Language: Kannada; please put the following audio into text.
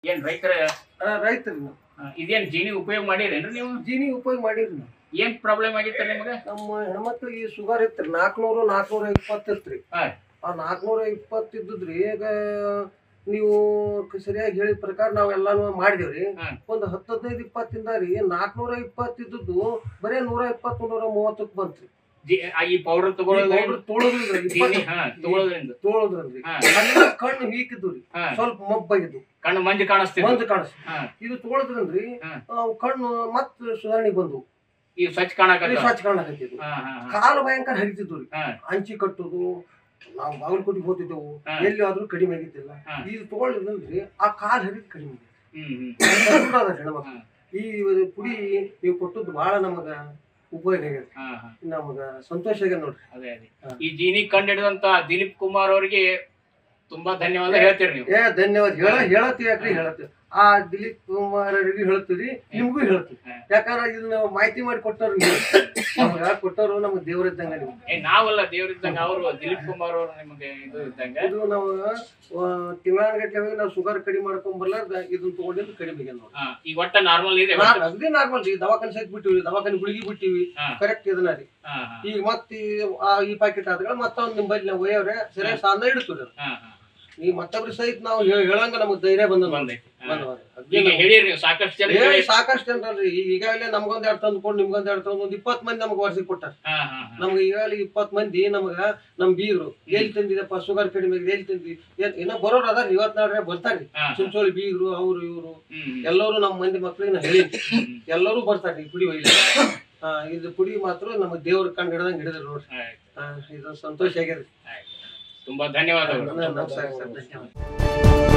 ಏನ್ ರೈತರ ರೈತರಿ ನಾವು ಆ, ಇದೇನ್ ಜೀನಿ ಉಪಯೋಗ ಮಾಡಿರೇನ್ರಿ ನೀವು ಜೀನಿ ಉಪಯೋಗ ಮಾಡಿರಿ ನಾವು ಏನ್ ಪ್ರಾಬ್ಲಮ್ ಆಗಿತ್ತ ನಿಮ್ಗೆ ನಮ್ಮ ಹೆಣ್ಮಕ್ಳಿಗೆ ಶುಗರ್ ಇತ್ರಿ ನಾಲ್ಕುನೂರು ನಾಲ್ಕುನೂರ ಇಪ್ಪತ್ತು ಇತ್ರಿ ಹಾ. ಆ ನಾಲ್ಕುನೂರ ಇಪ್ಪತ್ತು ಇದ್ದುದ್ರಿ ಈಗ ನೀವು ಕ- ಸರಿಯಾಗಿ ಹೇಳಿದ ಪ್ರಕಾರ ನಾವು ಎಲ್ಲಾನು ಮಾಡಿದೇವ್ರಿ ಹಾ. ಒಂದು ಹತ್ತು ಹದಿನೈದು ಇಪ್ಪತ್ತಿಂದ ರೀ ನಾಲ್ಕುನೂರ ಇಪ್ಪತ್ತು ಇದ್ದದ್ದು ಬರೇ ನೂರ ಇಪ್ಪತ್ತು ನೂರ ಮೂವತ್ತಕ್ಕೆ ಬಂತ್ರಿ ಜಿ- ಆ, ಈ ಪೌಡರ್ ತಗೊಳ್ಳೋದ್ರಿಂದ ತೊಳೋದ್ರಿ ಜೀನಿ ಹಾ ತಗೊಳ್ಳೋದ್ರಿಂದ ತೊಳೋದ್ರಲ್ರಿ ಹಾ. ಅಲ್ಲೆಲ್ಲ ಕಣ್ಣು ವೀಕಿದ್ದು ರೀ ಹಾ ಸ್ವಲ್ಪ ಮಬ್ಬಾಗಿದ್ದು ಕಣ್ಣು ಮಂಜು ಕಾಣಿಸ್ತಿದ್ರು ಮಂಜು ಕಾಣಿಸ್ ಹಾ ಇದು ತೊಳದ್ರಲ್ರಿ ಹಾ. ಅವು ಕಣ್ಣು ಮತ್ತ ಸುಧಾರಣೆ ಬಂದು ಈ ಸ್ವಚ್ಛ ಕಾಣಕತ್ತ ಸ್ವಚ್ಛ ಕಾಣಕತ್ತಿದ್ವು ಹಾ ಹಾ ಹಾ ಕಾಲು ಭಯಂಕರ ಹರಿತಿದ್ವು ರೀ ಹಾ. ಅಂಚಿ ಕಟ್ಟುದು ನಾವು ಬಾಗಲಕೋಟಿಗೆ ಹೋಗ್ತಿದ್ದೆವು ಹಾ. ಎಲ್ಲಿ ಆದ್ರೂ ಕಡಿಮೆ ಆಗಿದ್ದಿಲ್ಲ ಹಾ. ಇದು ತಗೊಳ್ಳಿದ್ರಿ ಆ ಕಾಲ್ ಹರಿದ್ ಕಡಿಮೆ ಆಗೈತಿ. ಹ್ಮ್ ಹ್ಮ್ ಅದ್ಭುತ ಅದ ಹೆಣ್ಮಕ್ಳು. ಹಾ. ಈ ಒಂದು ಪುಡಿ ನೀವು ಕೊಟ್ಟದ್ದು ಬಹಳ ನಮಗ ಉಪಯೋಗ ಆಗ್ಯದ ಹಾ ಹಾ ನಮಗ ಸಂತೋಷ ಆಗ್ಯದ ನೋಡ್ರಿ ಅದೇ ಅದೇ ಹಾ. ಈ ಜೀನಿ ಕಂಡು ಹಿಡಿದಂತ ದಿಲೀಪ್ ಕುಮಾರ್ ಅವರಿಗೆ ತುಂಬಾ ಧನ್ಯವಾದ ಹೇಳ್ತೀರಿ ನೀವು ಏ ಧನ್ಯವಾದ ಹೇಳ ಹೇಳತ್ತೀವಿ ಯಾಕ್ರಿ ಹೇಳತ್ತೀವಿ ಆ ದಿಲೀಪ್ ಕುಮಾರ್ ಅವರಿಗೆ ಹೇಳ್ತೀವಿ ನಿಮ್ಗೂ ಹೇಳ್ತೀವಿ ಹಾ. ಯಾಕಂದ್ರೆ ಇದನ್ನ ಮಾಹಿತಿ ಮಾಡಿ ಕೊಟ್ಟವ್ರು ನೀವು ನಮ್ಗ ಕೊಟ್ಟವ್ರು ನಮ್ಗೆ ದೇವ್ರ ಇದ್ದಂಗ ನೀವು ಏ ನಾವಲ್ಲ ದೇವ್ರಿದ್ದಂಗ ಅವರು ದಿಲೀಪ್ ಕುಮಾರ್ ಅವರು ನಿಮಗೆ ಇದು ಇದ್ದಂಗ ಇದು ನಾವು ತಿಂಗಳಗಟ್ಟಲೆ ಹೋಗಿ ನಾವು ಶುಗರ್ ಕಡಿಮೆ ಮಾಡ್ಕೊಂಡ್ ಬರ್ಲಾರ್ದ ಇದನ್ನ ತಗೊಂಡಿದ್ದು ಕಡಿಮೆ ಆಗ್ಯದ ನೋಡ್ರಿ ಹಾ, ಈಗ ಒಟ್ಟ ನಾರ್ಮಲ್ ಇದೆ ನಾನ್ ಅದೇ ನಾರ್ಮಲ್ ರೀ ದವಾಖಾನೆ ಸಹಿತ ಬಿಟ್ಟಿವಿ ದವಾಖಾನೆ ಗುಳಿಗೆ ಬಿಟ್ಟಿವಿ ಹಾ. ಕರೆಕ್ಟ್ ಇದನ್ನ ರೀ ಹಾ ಹಾ ಈಗ ಮತ್ತೆ ಈ ಪಾಕೆಟ್ ಆದ್ಗಳ ಮತ್ತೊಂದ್ ನಿಂಬಲ್ಲಿ ನಾವು ಒಯ್ಯವ್ರೆ ಸರಿಯಾಗಿ ಸಾಲ ಇಡ್ತೀವಿ ಹಾ ಹಾ ಈ ಮತ್ತೊಬ್ರ ಸಹಿತ ನಾವು ಹೇ- ಹೇಳಂಗ ನಮಗ್ ಧೈರ್ಯ ಬಂದ ಬಂದೈತಿ ಹಾ. ಈಗ ಹೇಳಿರಿ ನೀವು ಸಾಕಷ್ಟು ಜನ ಸಾಕಷ್ಟು ಜನರಲ್ರಿ ಈಗ ಈಗಾಗಲೇ ನಮ್ಗೊಂದ್ ಎರಡ್ ತಂದ್ಕೊಂಡು ನಿಮ್ಗೊಂದ್ ಎರಡ್ ತಂದು ಒಂದ್ ಇಪ್ಪತ್ ಮಂದಿ ನಮ್ಗೆ ವರ್ಷಕ್ಕೆ ಕೊಟ್ಟಾರ ಹಾ ಹಾ ಹಾ ನಮ್ಗೆ ಈಗಾಗಲೇ ಇಪ್ಪತ್ ಮಂದಿ ನಮಗ ನಮ್ ಬೀಗರು ಎಲ್ಲಿ ತಂದಿದಪ್ಪ ಶುಗರ್ ಕಡಿಮೆ ಆಗಿದೆ ಎಲ್ಲಿ ತಂದಿ ಏನ್- ಏನೋ ಬರೋರು ಅದಾರ ಇವತ್ ನಾಡ್ರೆ ಬರ್ತಾರ್ರಿ ಹಾ, ಹಾ. ಸುಮ್ಸೋಳಿ ಬೀಗರು ಅವ್ರು ಇವ್ರು ಹ್ಮ್, ಹ್ಮ್. ಎಲ್ಲರೂ ನಮ್ಮ ಮಂದಿ ಮಕ್ಳಿಗೆ ನಾ ಹೇಳಿ ಹ್ಮ್. ಎಲ್ಲರೂ ಬರ್ತಾರೆ ಈ ಪುಡಿ ಒಯ್ಲಿ ಹಾ ಇದು ಪುಡಿ ಮಾತ್ರ ನಮ್ಮ ದೇವ್ರ ಕಂಡು ಹಿಡ್ದಂಗ್ ಹಿಡಿದ್ರು ನೋಡ್ರಿ ಆಯ್ತು, ಹಾ ಇದು ಸಂತೋಷ ಆಗ್ಯದ ಆಯ್ತು. ತುಂಬಾ ಧನ್ಯವಾದಗಳು ನಮಸ್ಕಾರ ಸರ್ ಧನ್ಯವಾದ